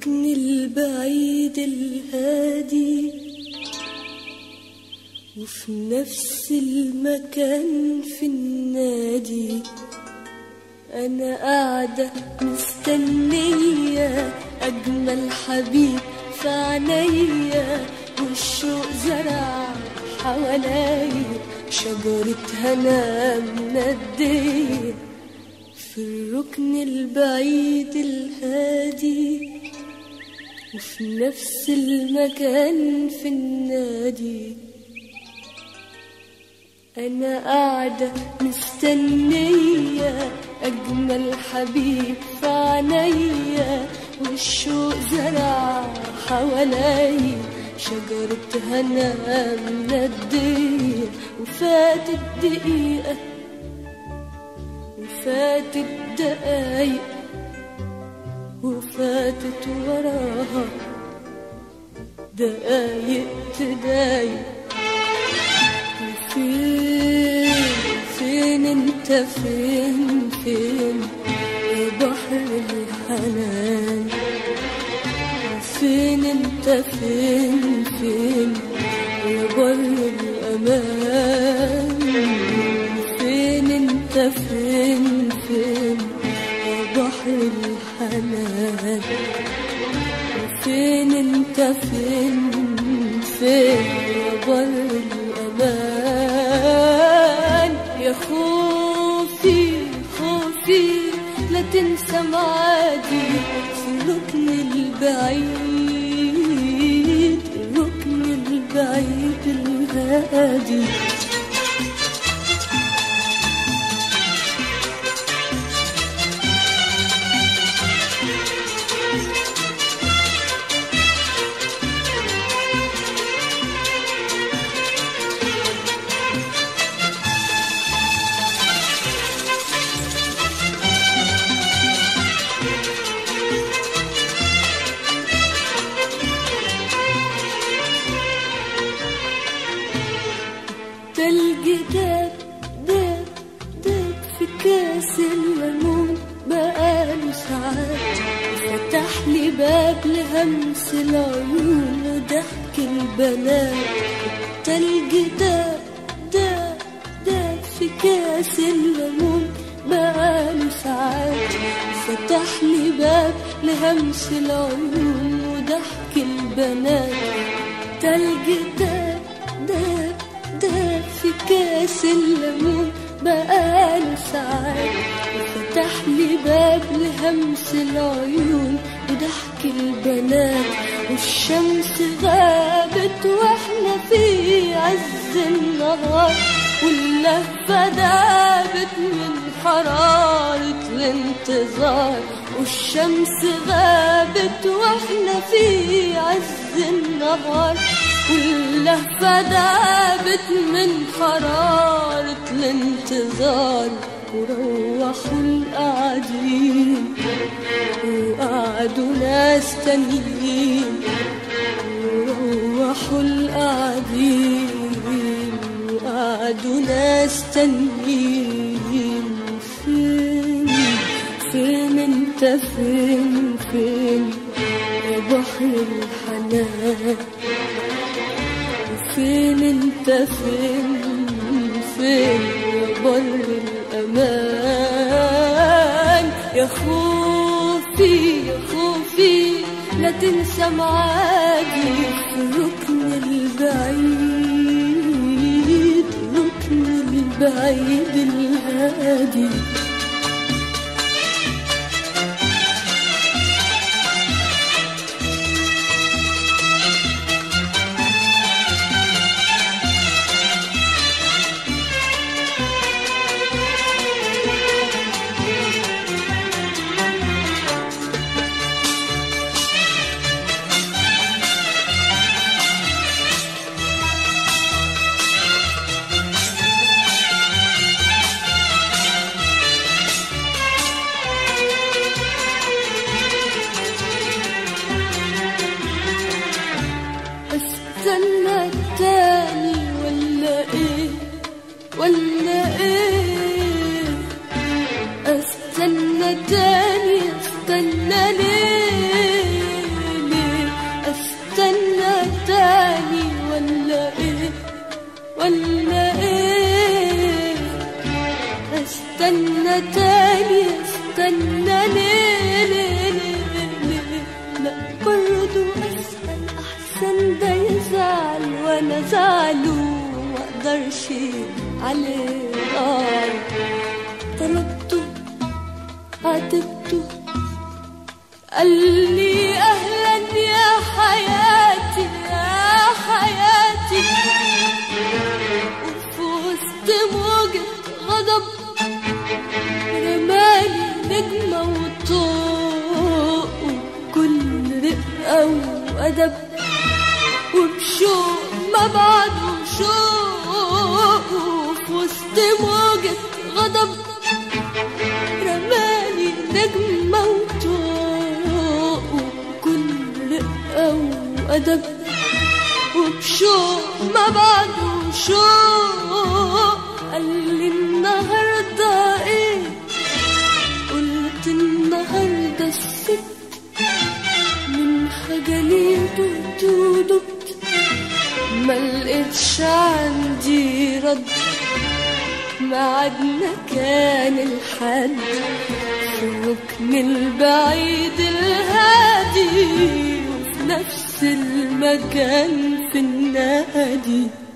الركن البعيد الهادي وفي نفس المكان في النادي أنا قاعدة مستنية أجمل حبيب في عينيا والشوق زرع حواليا شجرة هنا مندية في الركن البعيد الهادي وفي نفس المكان في النادي أنا قاعدة مستنية أجمل حبيب في عينيا والشوق زرع حواليا شجرة هنا مندية وفاتت دقيقة وفاتت دقايق وفاتت وراها دقايق تضايق فين فين انت فين فين يا بحر الحنان فين انت فين فين يا بر الامان فين انت فين فين يا بحر الحنان فين انت فين فين يا بر الامان يا خوفي خوفي لا تنسى معادي في الركن البعيد الركن البعيد الهادي تلج داب داب داب في كاس الليمون بقاله ساعات فتح لي باب لهمس العيون وضحك البنات تلج داب داب داب في كاس الليمون بقاله ساعات فتح لي باب لهمس العيون وضحك البنات تلج داب داب داب في كاس الليمون بقاله ساعات وفتح لي باب لهمس العيون وضحك البنات والشمس غابت واحنا في عز النهار واللهفة دابت من حرارة الانتظار والشمس غابت واحنا في عز النهار واللهفة دابت من حرارة الانتظار وروحوا القاعدين وقعدوا ناس تانيين وروحوا القاعدين وقعدوا ناس تانيين فين فين انت فين فين يا بحر الحنان فين انت فين فين يا بر الامان يا خوفي يا خوفي لا تنسى معادي في الركن البعيد الركن البعيد الهادي استنى ليه ليه ليه ليه لا برضو اسأل احسن ده يزعل وانا زعله مقدرش عليه آه طلبته عاتبته قال لي اهلا يا حياتي يا حياتي وفي وسط موجة غضب رمالي نجمة وطوق وكل رقة وأدب وبشوق ما بعده شوق وفي وسط موجة غضب رمالي نجمة وطوق وكل رقة وأدب وبشوق ما بعده شوق قال لي النهارده ايه قلت النهارده الست من خجلي دبت ودبت ما لقيتش عندي رد ميعادنا كان الحد في الركن البعيد الهادي وفي نفس المكان في النادي